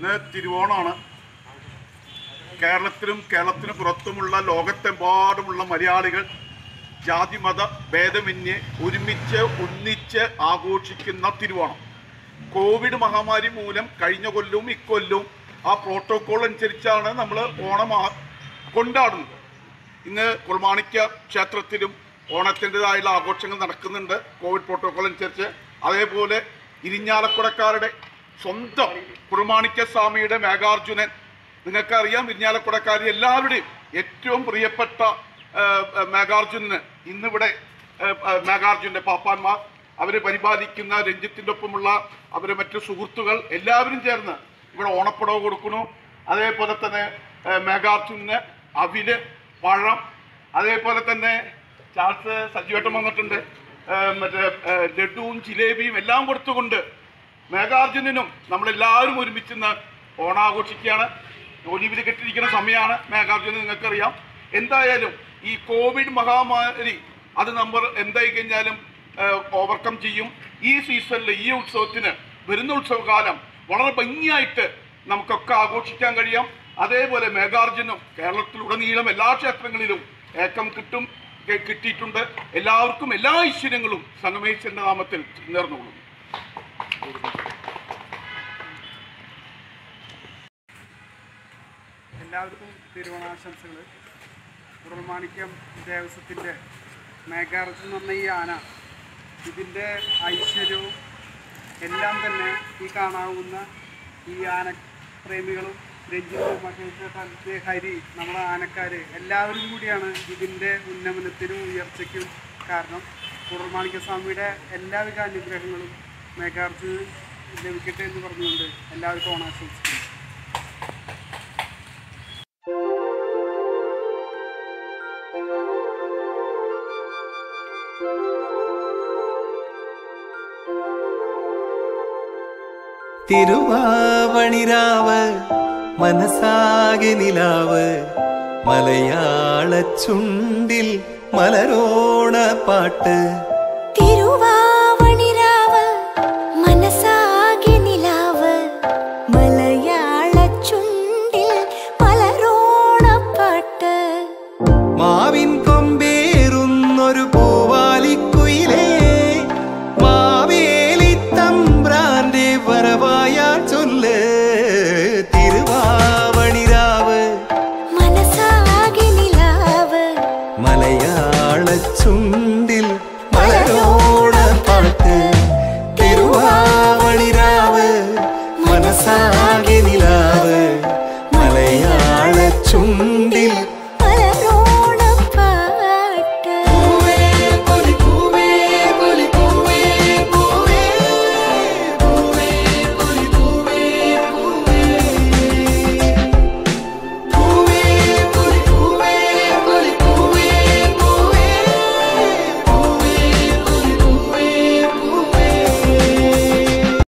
ഇന്ന് തിരുവോണമാണ് കേരളത്തിലും കേരളത്തിന് പുറത്തുമുള്ള ലോകത്തെമ്പാടുമുള്ള മലയാളികൾ ജാതിമത ഭേദമന്യേ ഒരുമിച്ച് ഒന്നിച്ച് ആഘോഷിക്കുന്ന തിരുവോണം കോവിഡ് മഹാമാരി മൂലം കഴിഞ്ഞ കൊല്ലവും ഇക്കൊല്ലവും ആ പ്രോട്ടോകോൾ അനുസരിച്ചാണ് നമ്മൾ ഓണം ആ- കൊണ്ടാടുന്നത് ഇന്ന് കുർമാണിക്ക ക്ഷേത്രത്തിലും ഓണത്തിൻ്റെതായുള്ള ആഘോഷങ്ങൾ നടക്കുന്നുണ്ട് കോവിഡ് പ്രോട്ടോകോൾ അനുസരിച്ച് അതേപോലെ ഇരിഞ്ഞാലക്കുടക്കാരുടെ സ്വന്തം കുർമാണിക്ക സ്വാമിയുടെ മേഘാർജുനൻ നിങ്ങൾക്കറിയാം ഇരിഞ്ഞാലക്കുടക്കാരി എല്ലാവരുടെയും ഏറ്റവും പ്രിയപ്പെട്ട ആ, ആ, മേഘാർജുനന് ഇന്നിവിടെ ആ, ആ, മേഘാർജുനന്റെ പാപ്പാന്മാർ അവരെ പരിപാലിക്കുന്ന രഞ്ജിത്തിന്റെ ഒപ്പമുള്ള അവരെ മറ്റു സുഹൃത്തുക്കൾ എല്ലാവരും ചേർന്ന് ഇവിടെ ഓണപ്പടവ് കൊടുക്കുന്നു അതേപോലെ തന്നെ ആ, മേഘാർജുനന് അവില് പഴം അതേപോലെ തന്നെ ചാൾസ് സജീവേട്ടൻ വന്നിട്ടുണ്ട് ആ, മറ്റേ ആ, ലഡുവും ജിലേബിയും എല്ലാം കൊടുത്തുകൊണ്ട് മേഘാർജുനനും നമ്മളെല്ലാവരും ഒരുമിച്ച് ഓണാഘോഷിക്കുകയാണ് ഒലിവിൽ കെട്ടിരിക്കുന്ന സമയമാണ് മേഘാർജുനൻ നിങ്ങൾക്കറിയാം എന്തായാലും ഈ കോവിഡ് മഹാമാരി അത് നമ്മൾ എന്തായി കഴിഞ്ഞാലും ഓവർകം ചെയ്യും ഈ സീസണിൽ ഈ ഉത്സവത്തിന് വരുന്ന ഉത്സവകാലം വളരെ ഭംഗിയായിട്ട് നമുക്കൊക്കെ ആഘോഷിക്കാൻ കഴിയാം അതേപോലെ മേഘാർജുനും കേരളത്തിലുടനീളം എല്ലാ ക്ഷേത്രങ്ങളിലും ഏക്കം കിട്ടും കെ- കിട്ടിയിട്ടുണ്ട് എല്ലാവർക്കും എല്ലാ ഐശ്വര്യങ്ങളും സംഗമേശ്വരന്റെ നാമത്തിൽ നേർന്നുകൊള്ളുന്നു എല്ലാവർക്കും തിരുവോണാശംസകൾ ഉറമാണിക്യം ദേവസ്വത്തിൻ്റെ മേഘാർജുൻ എന്ന് പറഞ്ഞ ഈ ആന ഇതിൻ്റെ ഐശ്വര്യവും എല്ലാം തന്നെ ഈ കാണാവുന്ന ഈ ആന പ്രേമികളും രഞ്ജിത്തും മഹേഷ് ഹരി നമ്മളെ ആനക്കാർ എല്ലാവരും കൂടിയാണ് ഇതിൻ്റെ ഉന്നമനത്തിനും ഉയർച്ചയ്ക്കും കാരണം കുറമാണിക്യ സ്വാമിയുടെ എല്ലാവിധ അനുഗ്രഹങ്ങളും മേഘാർജുന് ലഭിക്കട്ടെ എന്ന് പറഞ്ഞുകൊണ്ട് എല്ലാവർക്കും ഓണാശംസിക്കുന്നു തിരുവാവണിരാവ് മനസ്സാകെ നിലാവ് മലയാള ചുണ്ടിൽ മലരോണ പാട്ട് തിരുവാവണിരാവ് മനസ്സാകെ നിലാവ് മലയാള ചുണ്ടിൽ മലരോണപ്പാട്ട് മാവിൻ കൊമ്പേറുന്നൊരു പൂവാലിക്കുയിലേ മാവേലി തമ്പ്രാന്റെ വരവായ ചൊല്ല് തിരുവാവണിരാവ് മനസ്സാകെ നിലാവ് മലയാള ചുണ്ടിൽ മലരോണ പാട്ട് തിരുവാവണിരാവ് മനസ്സാകെ നിലാവ് മലയാള ചുണ്ടിൽ